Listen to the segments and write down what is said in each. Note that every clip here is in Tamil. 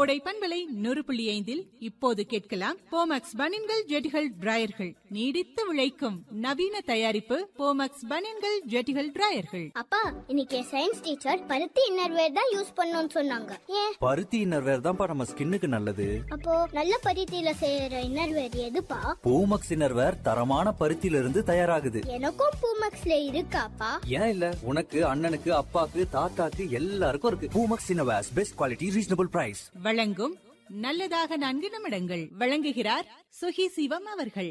கோடை பண்பலை நூறு புள்ளி ஐந்தில் இப்போது கேட்கலாம் போமக்ஸ் பனின்கள் ஜெட்டிகள் டிராயர்கள் நீடித்து உழைக்கும் நவீன தயாரிப்பு போமக்ஸ் பனின்கள் ஜெட்டிகள் டிராயர்கள் அப்பா இன்னைக்கு சயின்ஸ் டீச்சர் பருத்தி இன்னர்வேர் தான் யூஸ் பண்ணணும்னு சொன்னாங்க ஏன் பருத்தி இன்னர்வேர் தான்ப்பா நம்ம ஸ்கின்னுக்கு நல்லது அப்போ நல்ல பருத்தியில செய்யற இன்னர்வேர் எதுப்பா பூமக்ஸ் இன்னர்வேர் தரமான பருத்தியில இருந்து தயாராகுது எனக்கும் பூமக்ஸ்ல இருக்காப்பா ஏன் இல்ல உனக்கு அண்ணனுக்கு அப்பாக்கு தாத்தாக்கு எல்லாருக்கும் இருக்கு Poomex innerwears best quality reasonable price வழங்கும் நல்லதாக நான்கு நிமிடங்கள் வழங்குகிறார் சுகி சிவம் அவர்கள்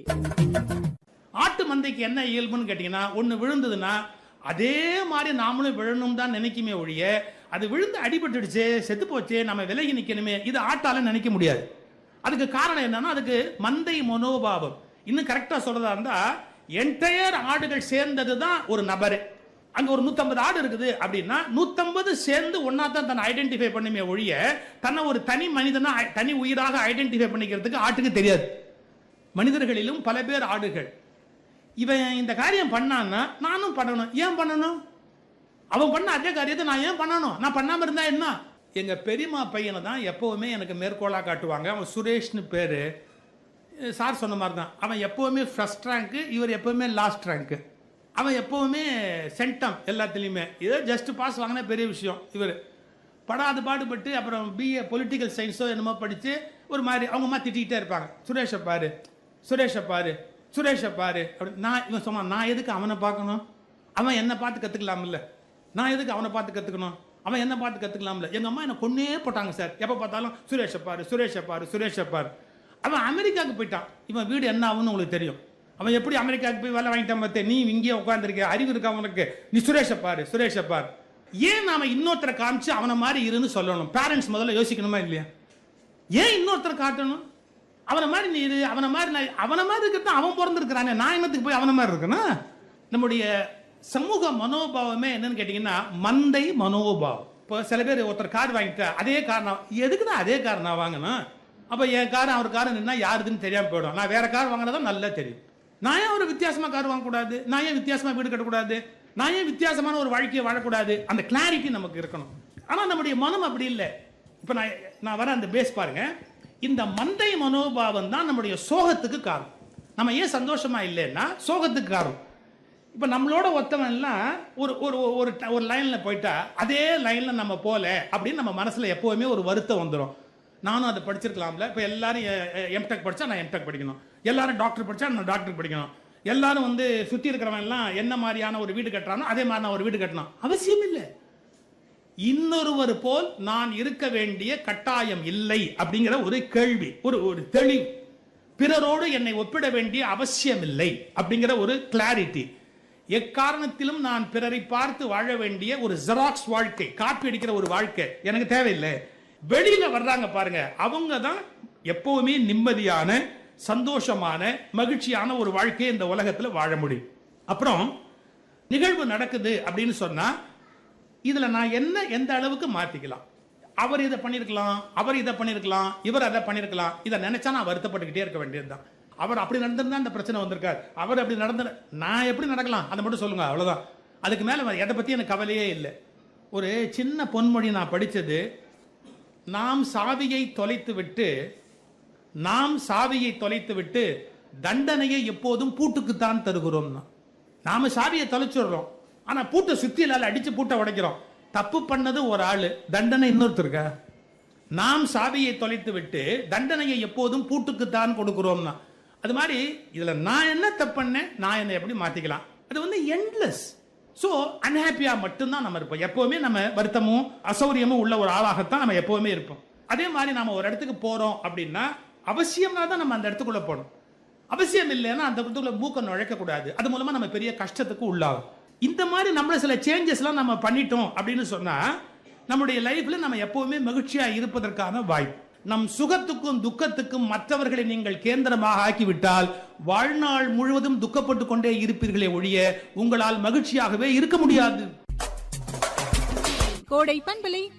ஆட்டு மந்தைக்கு என்ன இயல்புன்னு கேட்டீங்கன்னா ஒன்று விழுந்ததுன்னா அதே மாதிரி நாமளும் விழணும் தான் நினைக்குமே ஒழிய அது விழுந்து அடிபட்டுடுச்சு செத்து போச்சு நம்ம விலகி நிற்கணுமே இது ஆட்டால நினைக்க முடியாது அதுக்கு காரணம் என்னன்னா அதுக்கு மந்தை மனோபாவம் இன்னும் கரெக்டாக சொல்றதா இருந்தா என்டையர் ஆடுகள் சேர்ந்தது தான் ஒரு நபர் அங்க ஒரு 150 ஆடு இருக்குது அப்படின்னா 150 சேர்ந்து ஒன்னா தான் தன்னை ஐடென்டிஃபை பண்ணுமே ஒழிய தன்னை ஒரு தனி மனிதனா தனி உயிராக ஐடென்டிஃபை பண்ணிக்கிறதுக்கு ஆட்டுக்கு தெரியாது மனிதர்களிலும் பல பேர் ஆடுகள் இவன் இந்த காரியம் பண்ணான்னா நானும் பண்ணணும் ஏன் பண்ணணும் அவன் பண்ண அதே காரியத்தை நான் ஏன் பண்ணணும் நான் பண்ணாம இருந்தா என்ன எங்க பெரியம்மா பையனை தான் எப்பவுமே எனக்கு மேற்கோளா காட்டுவாங்க அவன் சுரேஷ்னு பேரு அஹ் சார் சொன்ன மாதிரி தான் அவன் எப்பவுமே ஃபர்ஸ்ட் ரேங்க்கு இவர் எப்பவுமே லாஸ்ட் ரேங்க்கு அவன் எப்பவுமே சென்டம் எல்லாத்துலேயுமே ஏதோ ஜஸ்ட் பாஸ் வாங்கினா பெரிய விஷயம் இவர் படாது பாடுபட்டு அப்புறம் பிஏ பொலிட்டிக்கல் சயின்ஸோ என்னமோ படித்து ஒரு மாதிரி அவங்க அம்மா திட்டிகிட்டே இருப்பாங்க சுரேஷை பாரு சுரேஷை பாரு சுரேஷை பாரு அப்படி நான் இவன் சொன்னான் நான் எதுக்கு அவனை பார்க்கணும் அவன் என்னை பார்த்து கற்றுக்கலாம்ல நான் எதுக்கு அவனை பார்த்து கற்றுக்கணும் அவன் என்ன பார்த்து கற்றுக்கலாம்ல எங்கள் அம்மா என்னை கொன்னே போட்டாங்க சார் எப்போ பார்த்தாலும் சுரேஷை பாரு சுரேஷை பாரு சுரேஷை பாரு அவன் அமெரிக்காவுக்கு போயிட்டான் இவன் வீடு என்ன ஆகும்னு உங்களுக்கு தெரியும் அவன் எப்படி அமெரிக்காவுக்கு போய் வேலை வாங்கிட்டான் பார்த்து நீ இங்கேயே உட்காந்துருக்க அறிவு இருக்கா அவனுக்கு நீ சுரேஷை பாரு சுரேஷை பாரு ஏன் நாம இன்னொருத்தரை காமிச்சு அவனை மாதிரி இருன்னு சொல்லணும் பேரண்ட்ஸ் முதல்ல யோசிக்கணுமா இல்லையா ஏன் இன்னொருத்தரை காட்டணும் அவனை மாதிரி நீ இரு அவனை மாதிரி நான் அவனை மாதிரி இருக்கிறது அவன் பிறந்திருக்கிறானே நான் என்னத்துக்கு போய் அவனை மாதிரி இருக்கணும் நம்முடைய சமூக மனோபாவமே என்னன்னு கேட்டீங்கன்னா மந்தை மனோபாவம் இப்போ சில பேர் ஒருத்தர் கார் வாங்கிட்டா அதே கார் நான் எதுக்கு தான் அதே கார் நான் வாங்கணும் அப்போ என் கார் அவர் கார் நின்னா யாருதுன்னு தெரியாம போயிடும் நான் வேற கார் வாங்கினதான் நல்லா தெரியும் நான் ஏன் ஒரு வித்தியாசமா கார் வாங்கக்கூடாது நான் ஏன் வித்தியாசமா வீடு கட்டக்கூடாது நான் ஏன் வித்தியாசமான ஒரு வாழ்க்கையை வாழக்கூடாது அந்த கிளாரிட்டி நமக்கு இருக்கணும் ஆனா நம்முடைய மனம் அப்படி இல்லை இப்போ நான் நான் வர அந்த பேஸ் பாருங்க இந்த மந்தை மனோபாவம் தான் நம்முடைய சோகத்துக்கு காரணம் நம்ம ஏன் சந்தோஷமா இல்லைன்னா சோகத்துக்கு காரணம் இப்போ நம்மளோட ஒத்தவன் எல்லாம் ஒரு ஒரு ஒரு ட- ஒரு லைன்ல போயிட்டா அதே லைன்ல நம்ம போல அப்படின்னு நம்ம மனசுல எப்பவுமே ஒரு வருத்தம் வந்துடும் நானும் அதை படிச்சிருக்கலாம்ல இப்போ எல்லாரும் எம்டெக் படிச்சா நான் எம்டெக் படிக்கணும் எல்லாரும் டாக்டர் படிச்சா நான் டாக்டர் படிக்கணும் எல்லாரும் வந்து சுத்தி இருக்கிறவன் எல்லாம் என்ன மாதிரியான ஒரு வீடு கட்டுறானோ அதே மாதிரி நான் ஒரு வீடு கட்டணும் அவசியம் இல்லை இன்னொருவர் போல் நான் இருக்க வேண்டிய கட்டாயம் இல்லை அப்படிங்கிற ஒரு கேள்வி ஒரு ஒரு தெளிவு பிறரோடு என்னை ஒப்பிட வேண்டிய அவசியம் இல்லை அப்படிங்கிற ஒரு கிளாரிட்டி எக்காரணத்திலும் நான் பிறரை பார்த்து வாழ வேண்டிய ஒரு ஜெராக்ஸ் வாழ்க்கை காப்பி அடிக்கிற ஒரு வாழ்க்கை எனக்கு தேவையில்லை வெளியில வர்றாங்க பாருங்க அவங்க தான் எப்பவுமே நிம்மதியான சந்தோஷமான மகிழ்ச்சியான ஒரு வாழ்க்கையை இந்த உலகத்துல வாழ முடியும் அப்புறம் நிகழ்வு நடக்குது அப்படின்னு சொன்னா இதுல நான் என்ன எந்த அளவுக்கு மாத்திக்கலாம் அவர் இதை பண்ணிருக்கலாம் அவர் இதை பண்ணிருக்கலாம் இவர் அதை பண்ணிருக்கலாம் இதை நினைச்சா நான் வருத்தப்பட்டுக்கிட்டே இருக்க வேண்டியதுதான் அவர் அப்படி நடந்திருந்தா அந்த பிரச்சனை வந்திருக்காரு அவர் அப்படி நடந்து நான் எப்படி நடக்கலாம் அதை மட்டும் சொல்லுங்க அவ்வளவுதான் அதுக்கு மேல எதை பத்தி எனக்கு கவலையே இல்லை ஒரு சின்ன பொன்மொழி நான் படிச்சது நாம் சாவியை தொலைத்து விட்டு நாம் சாவியை தொலைத்து விட்டு தண்டனையை எப்போதும் பூட்டுக்குத்தான் தருகிறோம்னா நாம சாவியை தொலைச்சிடுறோம் ஆனா பூட்டை சுத்தியிலால அடிச்சு பூட்டை உடைக்கிறோம் தப்பு பண்ணது ஒரு ஆளு தண்டனை இன்னொருத்தருக்கா நாம் சாவியை தொலைத்து விட்டு தண்டனையை எப்போதும் பூட்டுக்குத்தான் கொடுக்கிறோம்னா அது மாதிரி இதுல நான் என்ன தப்பு பண்ணேன் நான் என்னை எப்படி மாத்திக்கலாம் அது வந்து எண்ட்லெஸ் ஸோ அன்ஹாப்பியா மட்டும்தான் நம்ம இருப்போம் எப்பவுமே நம்ம வருத்தமும் அசௌரியமும் உள்ள ஒரு ஆளாகத்தான் நம்ம எப்பவுமே இருப்போம் அதே மாதிரி நாம ஒரு இடத்துக்கு போறோம் அப்படின்னா அவசியம்னா தான் நம்ம அந்த இடத்துக்குள்ள போகணும் அவசியம் இல்லைன்னா அந்த இடத்துக்குள்ள மூக்க நுழைக்க கூடாது அது மூலமா நம்ம பெரிய கஷ்டத்துக்கு உள்ளாகும் இந்த மாதிரி நம்மள சில சேஞ்சஸ்லாம் நம்ம பண்ணிட்டோம் அப்படின்னு சொன்னா நம்முடைய லைஃப்ல நம்ம எப்பவுமே மகிழ்ச்சியா இருப்பதற்கான வாய்ப்பு நம் சுகத்துக்கும் துக்கத்துக்கும் மற்றவர்களை நீங்கள் கேந்திரமாக ஆக்கிவிட்டால் வாழ்நாள் முழுவதும் துக்கப்பட்டு கொண்டே இருப்பீர்களே ஒழிய உங்களால் மகிழ்ச்சியாகவே இருக்க முடியாது கோடை பண்பலை